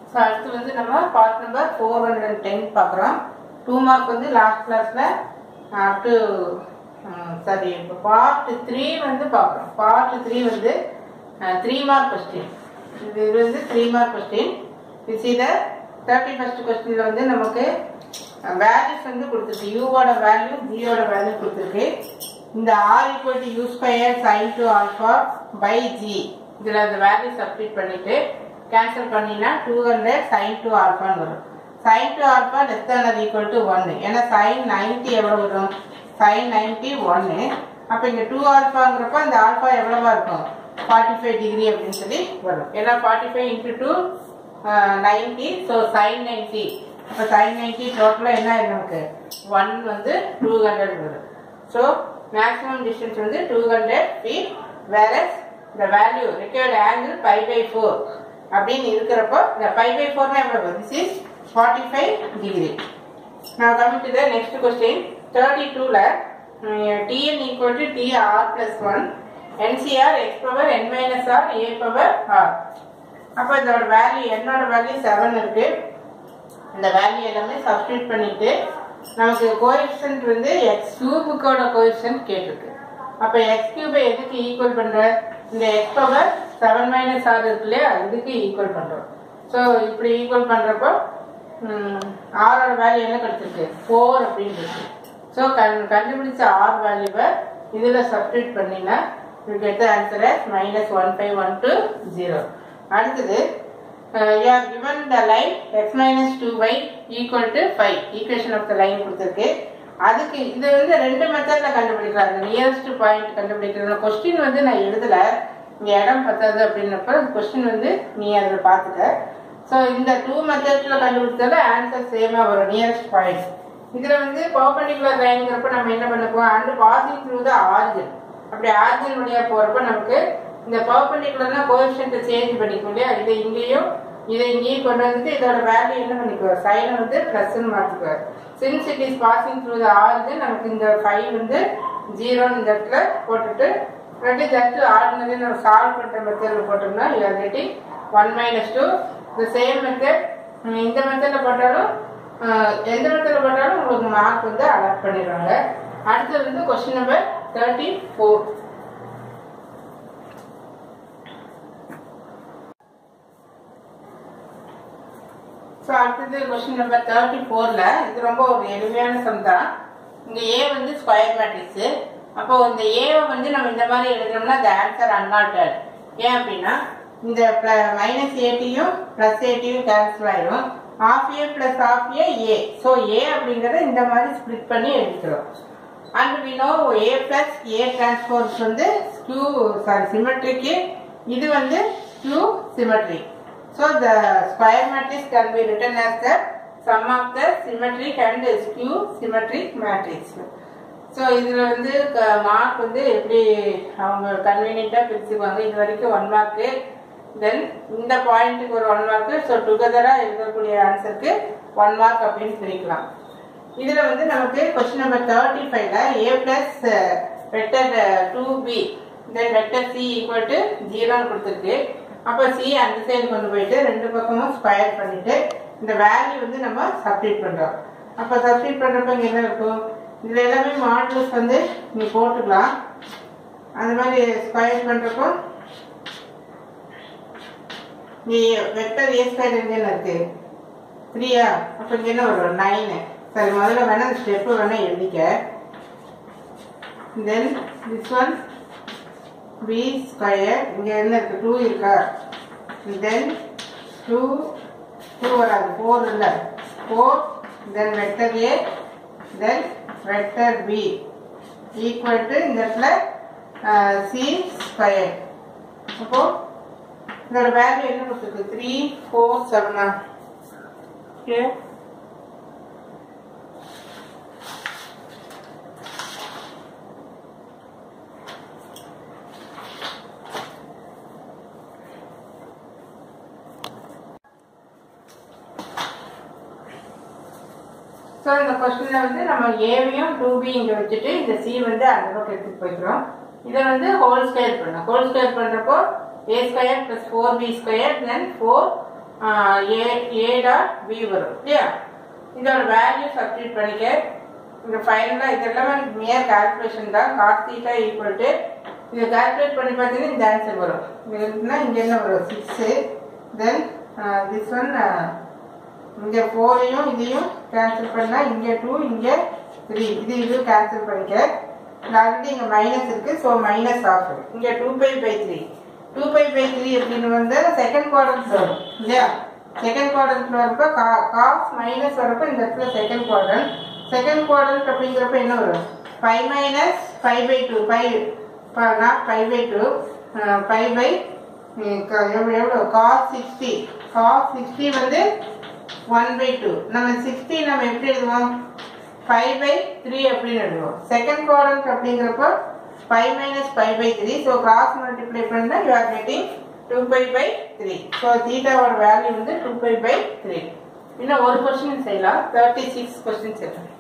So அடுத்து வந்து நம்ம part number four hundred and ten பார்க்குறோம் டூ மார்க் வந்து லாஸ்ட் கிளாஸில் அப் டு சாரி இப்போ பார்ட் த்ரீ வந்து பார்க்குறோம் பார்ட் த்ரீ வந்து த்ரீ மார்க் கொஸ்டின் இது இது வந்து த்ரீ மார்க் கொஸ்டின் இது இத தேர்ட்டி ஃபஸ்ட் கொஸ்டினில் வந்து நமக்கு வேல்யூஸ் வந்து கொடுத்துருக்கு யூவோட வேல்யூ ஜியோட வேல்யூ கொடுத்துருக்கு இந்த R equal to U square sin two alpha by G இதில் அந்த வேல்யூ சப்ஸ்டிட் பண்ணிட்டு கேன்சல் பண்ணினா டூ ஹண்ட்ரட் சைன் டு ஆல்ஃபான்னு வரும் sin two alpha less than R equal to ஒன்று ஏன்னா சைன் நைன்ட்டி எவ்வளோ வரும் சைன் நைன்ட்டி ஒன்று அப்போ இங்கே டூ ஆல்ஃபாங்கிறப்ப அந்த ஆல்ஃபா எவ்வளவா இருக்கும் ஃபார்ட்டி ஃபைவ் டிகிரி அப்படின்னு சொல்லி வரும் ஏன்னா forty five into two ninety so sin ninety இப்போ சைன் நைன்ட்டி டோட்டலாக என்ன ஆயிடும் நமக்கு ஒன் வந்து டூ ஹண்ட்ரட் வரும் ஸோ மேக்ஸிமம் டிஸ்டன்ஸ் வந்து டூ ஹண்ட்ரட் ஃபீட் வேற இந்த value required angle five by four அப்படின்னு இருக்கிறப்போ இந்த ஃபைவ் பை ஃபோர்னா எவ்வளவு this is forty five degree Now coming to the next question, 32ல uh, Tn equal to Tr plus 1, NCR x power n minus r a power r. அப்போ இதோட value என்னோட value seven இருக்கு இந்த value எல்லாமே substitute பண்ணிட்டு நமக்கு coefficient வந்து எக்ஸ் கியூபுக்கோட கோஎஃபிஷியன்ட் கேட்டிருக்கு அப்போ எக்ஸ் கியூபை எதுக்கு ஈக்குவல் பண்ற இந்த X power seven minus R இருக்கு இல்லையா இதுக்கு ஈக்குவல் பண்றோம் ஸோ இப்படி ஈக்குவல் பண்றப்போ ஆரோட வேல்யூ என்ன கிடைச்சிருக்கு ஃபோர் அப்படின்னு இருக்கு ஸோ கண் கண்டுபிடிச்ச ஆர் வேல்யூவை இதில் சப்ஸ்டியூட் பண்ணினா you get the answer as minus one five one two zero அடுத்தது you are given the line x minus 2y equal to 5 equation of the line கொடுத்துருக்கு அதுக்கு இது வந்து ரெண்டு மெத்தட்ல கண்டுபிடிக்கலாம் அந்த நியரஸ்ட் பாயிண்ட் கண்டுபிடிக்கிறது கொஸ்டின் வந்து நான் எழுதல இங்க இடம் பத்தாது அப்படின்னப்ப கொஸ்டின் வந்து நீ அதில் பார்த்துக்க ஸோ இந்த டூ மெத்தட்ஸ்ல கண்டுபிடிச்சாலும் ஆன்சர் சேமா வரும் நியரஸ்ட் பாயிண்ட் இதுல வந்து பர்பண்டிகுலர் லைன்ங்கிறப்ப நம்ம என்ன பண்ணுவோம் and passing through the origin அப்படி ஆரிஜின் வழியா போறப்ப நமக்கு இந்த பர்பண்டிகுலர்னா கோஎஃபிஷியன்ட்டை சேஞ்ச் பண்ணிக்கும் இல்லையா இதை இங்கேயும் இதை இங்கேயும் கொண்டு வந்து இதோட வேல்யூ என்ன பண்ணிக்குவார் சைனை வந்து பிளஸ்ன்னு மாற்றிக்குவார் since it is passing through the origin நமக்கு இந்த ஃபைவ் வந்து ஜீரோன்னு இந்த இடத்துல போட்டுட்டு ரெண்டு ஜஸ்ட் ஆர்டினரி நம்ம சால்வ் பண்ற மெத்தடில் போட்டோம்னா you are getting one minus two இந்த சேம் மெத்தட் இந்த மெத்தடில் போட்டாலும் அஹ், எந்த மெத்தடில் போட்டாலும் உங்களுக்கு மார்க் வந்து அலாட் பண்ணிடுவாங்க அடுத்தது வந்து question number thirty four so அடுத்தது கொஸ்டின் நம்பர் தேர்ட்டி ஃபோரில் இது ரொம்ப ஒரு எளிமையான சம் தான் இங்கே ஏ வந்து ஸ்கொயர் மேட்ரிக்ஸு அப்போ இந்த ஏவை வந்து நம்ம இந்த மாதிரி எழுதுனோம்னா the ஆன்சர் அன்ஆல்டர்ட் ஏன் அப்படின்னா இந்த மைனஸ் ஏடியும் ப்ளஸ் ஏடியும் கேன்சல் ஆயிடும் half A plus half A A so A அப்படிங்கிறத இந்த மாதிரி ஸ்ப்ளிட் பண்ணி எழுதிக்கிறோம் and we know A plus A transpose வந்து ஸ்கியூ சாரி சிமெட்ரிக்கு இது வந்து skew symmetry so the square matrix can be written as the sum of the symmetric and skew symmetric matrix so இதில் வந்து மார்க் வந்து எப்படி அவங்க கன்வீனியண்ட்டாக பிரிச்சுக்குவாங்க இது வரைக்கும் ஒன் மார்க்கு தென் இந்த பாயிண்ட்டுக்கு ஒரு ஒன் மார்க்கு ஸோ டுகெதராக எழுதக்கூடிய ஆன்சருக்கு ஒன் மார்க் அப்படின்னு பிரிக்கலாம் இதுல வந்து நமக்கு கொஸ்டின் நம்பர் தேர்ட்டி ஃபைவ்ல A plus vector two B then vector C equal to ஜீரோன்னு கொடுத்துருக்கு அப்போ சி அந்த சைடு கொண்டு போயிட்டு ரெண்டு பக்கமும் ஸ்கொயர் பண்ணிட்டு இந்த வேல்யூ வந்து நம்ம சப்ஸ்டிட் பண்றோம் அப்போ சப்ஸ்டிட் பண்றப்ப இங்க என்ன இருக்கும் இதுல எல்லாமே மாடல்ஸ் வந்து நீ போட்டுக்கலாம் அந்த மாதிரி ஸ்கொயர் பண்றப்போ நீ வெக்டர் ஏ ஸ்கொயர் எங்க என்ன இருக்கு த்ரீயா அப்போ இங்கே என்ன வரும் நைனு சரி முதல்ல வேணா இந்த ஸ்டெப்பு வேணா எழுதிக்க then this one B square இங்கே என்ன இருக்கு டூ இருக்கா தென் டூ டூ வராது ஃபோர் இல்லை four then vector A then vector B equal to இந்த இடத்துல சி ஸ்கொயர் அப்போ இதோட வேல்யூ என்ன கொடுத்துருக்கு த்ரீ ஃபோர் செவனா ஓகே ஸோ இந்த கொஸ்டினில் வந்து நம்ம ஏவையும் டூ பி இங்கே வச்சுட்டு இந்த சி வந்து அந்த பக்கம் எடுத்துட்டு போய்க்கிறோம் இதை வந்து ஹோல் ஸ்கொயர் பண்ணணும் ஹோல் ஸ்கொயர் பண்ணுறப்போ A square plus four B square then four A A dot B வரும் இல்லையா இதோட வேல்யூ சப்ஸ்டியூட் பண்ணிக்க இந்த ஃபைனலாக இது எல்லாமே மியர் கால்குலேஷன் தான் காஸ் தீட்டா ஈக்குவல் டு இதை கால்குலேட் பண்ணி பார்த்தீங்கன்னா இந்த ஆன்சர் வரும் இது இருக்குன்னா இங்கே என்ன வரும் சிக்ஸு தென் திஸ் ஒன் இங்கே ஃபோரையும் இதையும் கேன்சல் பண்ணால் இங்கே டூ இங்கே த்ரீ இது இது கேன்சல் பண்ணிக்க ஆல்ரெடி இங்கே மைனஸ் இருக்குது ஸோ மைனஸ் ஆஃப் இங்கே two pi by three two pi by three அப்படின்னு வந்து செகண்ட் குவாட்ரண்ட் வரும் இல்லையா செகண்ட் குவாட்ரண்ட்ல வரப்ப கா காஸ் மைனஸ் வரப்ப இந்த இடத்துல செகண்ட் குவாட்ரண்ட் செகண்ட் குவாட்ரண்ட் அப்படிங்கிறப்ப என்ன வரும் five minus five by two five not five by two five by எவ்வளோ எவ்வளோ காஸ் சிக்ஸ்டி காஸ் சிக்ஸ்டி வந்து ஒன் பை டூ நம்ம சிக்ஸ்டி நம்ம எப்படி எழுதுவோம் ஃபைவ் பை த்ரீ அப்படின்னு எழுதுவோம் செகண்ட் குவாட்ரண்ட் அப்படிங்கிறப்போ five minus five by three so cross multiply பண்ணால் you are getting two pi by three so தீட்டாவோட வேல்யூ வந்து டூ பை பை த்ரீ இன்னும் ஒரு கொஸ்டின் செய்யலாம் தேர்ட்டி சிக்ஸ் கொஸ்டின் செய்யலாம்